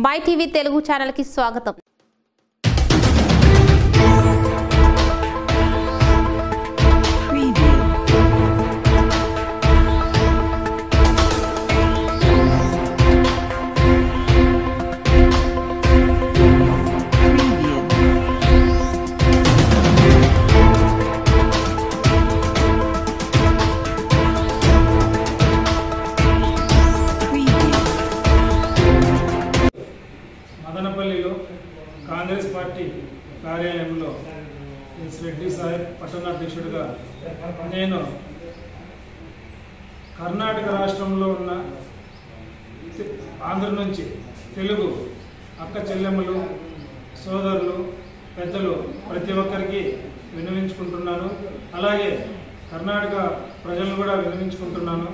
My TV Telugu ఛానల్కి స్వాగతం Preview. Preview. Preview. మదనపల్లిలో కాంగ్రెస్ పార్టీ కార్యాలయంలో ఎస్ రెడ్డి సాహెబ్ పట్టణాధ్యక్షుడిగా నేను కర్ణాటక రాష్ట్రంలో ఉన్న తె- ఆంధ్ర నుంచి తెలుగు అక్క చెల్లెమ్మలు సోదరులు పెద్దలు ప్రతి ఒక్కరికి విన్నవించుకుంటున్నాను అలాగే కర్ణాటక ప్రజలను కూడా విన్నవించుకుంటున్నాను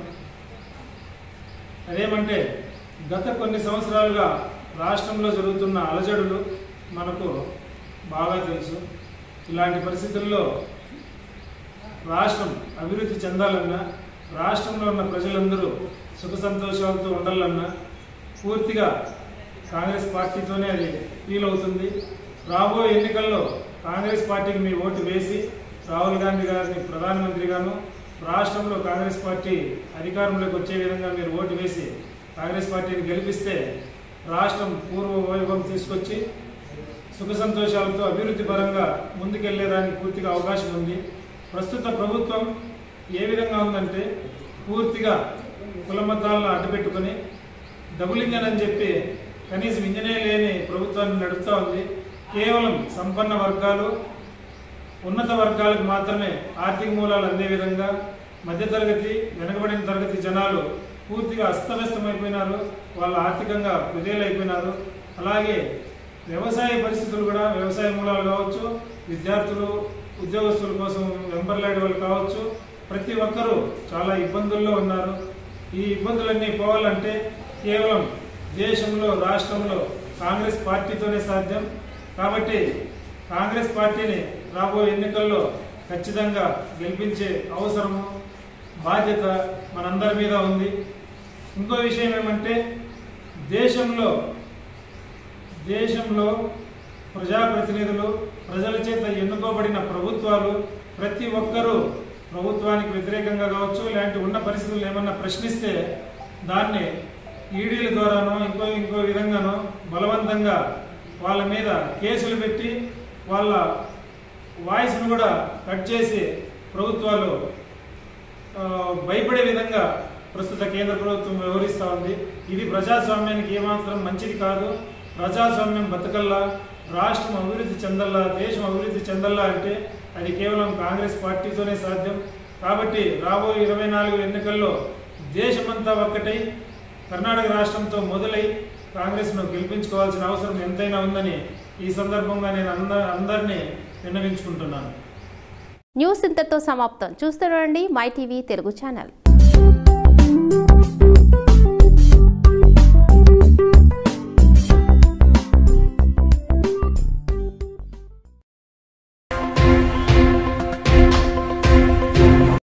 అదేమంటే గత కొన్ని సంవత్సరాలుగా రాష్ట్రంలో జరుగుతున్న అలజడులు మనకు బాగా తెలుసు ఇలాంటి పరిస్థితుల్లో రాష్ట్రం అభివృద్ధి చెందాలన్నా రాష్ట్రంలో ఉన్న ప్రజలందరూ సుఖ సంతోషాలతో ఉండాలన్నా పూర్తిగా కాంగ్రెస్ పార్టీతోనే అది ఫీల్ అవుతుంది రాబోయే ఎన్నికల్లో కాంగ్రెస్ పార్టీకి మీ ఓటు వేసి రాహుల్ గాంధీ గారిని ప్రధానమంత్రిగాను రాష్ట్రంలో కాంగ్రెస్ పార్టీ అధికారంలోకి వచ్చే విధంగా మీరు ఓటు వేసి కాంగ్రెస్ పార్టీని గెలిపిస్తే రాష్ట్రం పూర్వ వైభవం తీసుకొచ్చి సుఖ సంతోషాలతో అభివృద్ధి పరంగా ముందుకెళ్లేదానికి పూర్తిగా అవకాశం ఉంది ప్రస్తుత ప్రభుత్వం ఏ విధంగా ఉందంటే పూర్తిగా కుల మతాలను అడ్డుపెట్టుకొని డబుల్ ఇంజన్ అని చెప్పి కనీసం ఇంజనే లేని ప్రభుత్వాన్ని నడుపుతా ఉంది కేవలం సంపన్న వర్గాలు ఉన్నత వర్గాలకు మాత్రమే ఆర్థిక మూలాలు అందే విధంగా మధ్యతరగతి వెనుకబడిన తరగతి జనాలు పూర్తిగా అస్తవ్యస్తమైపోయినారు వాళ్ళు ఆర్థికంగా కుదేలైపోయినారు అలాగే వ్యవసాయ పరిస్థితులు కూడా వ్యవసాయ మూలాలు కావచ్చు విద్యార్థులు ఉద్యోగస్తుల కోసం వెంబర్లాడే వాళ్ళు కావచ్చు ప్రతి ఒక్కరూ చాలా ఇబ్బందుల్లో ఉన్నారు ఈ ఇబ్బందులన్నీ పోవాలంటే కేవలం దేశంలో రాష్ట్రంలో కాంగ్రెస్ పార్టీతోనే సాధ్యం కాబట్టి కాంగ్రెస్ పార్టీని రాబోయే ఎన్నికల్లో ఖచ్చితంగా గెలిపించే అవసరము బాధ్యత మనందరి మీద ఉంది ఇంకో విషయం ఏమంటే దేశంలో దేశంలో ప్రజాప్రతినిధులు ప్రజల చేత ఎన్నుకోబడిన ప్రభుత్వాలు ప్రతి ఒక్కరూ ప్రభుత్వానికి వ్యతిరేకంగా కావచ్చు ఇలాంటి ఉన్న పరిస్థితులు ఏమన్నా ప్రశ్నిస్తే దాన్ని ఈడీల ద్వారానో ఇంకో ఇంకో విధంగానో బలవంతంగా వాళ్ళ మీద కేసులు పెట్టి వాళ్ళ వాయిస్ను కూడా కట్ చేసి ప్రభుత్వాలు ఆ, భయపడే విధంగా ప్రస్తుత కేంద్ర ప్రభుత్వం వ్యవహరిస్తూ ఉంది ఇది ప్రజాస్వామ్యానికి ఏమాత్రం మంచిది కాదు ప్రజాస్వామ్యం బతకల్లా రాష్ట్రం అభివృద్ధి చెందల్లా దేశం అభివృద్ధి చెందల్లా అంటే అది కేవలం కాంగ్రెస్ పార్టీతోనే సాధ్యం కాబట్టి రాబోయే ఇరవై నాలుగు ఎన్నికల్లో దేశమంతా ఒక్కటై కర్ణాటక రాష్ట్రంతో మొదలై కాంగ్రెస్ను గెలిపించుకోవాల్సిన అవసరం ఎంతైనా ఉందని ఈ సందర్భంగా నేను అంద అందరినీ విన్నవించుకుంటున్నాను న్యూస్ ఇంతతో సమాప్తం చూస్తుండండి మై టీవీ తెలుగు ఛానల్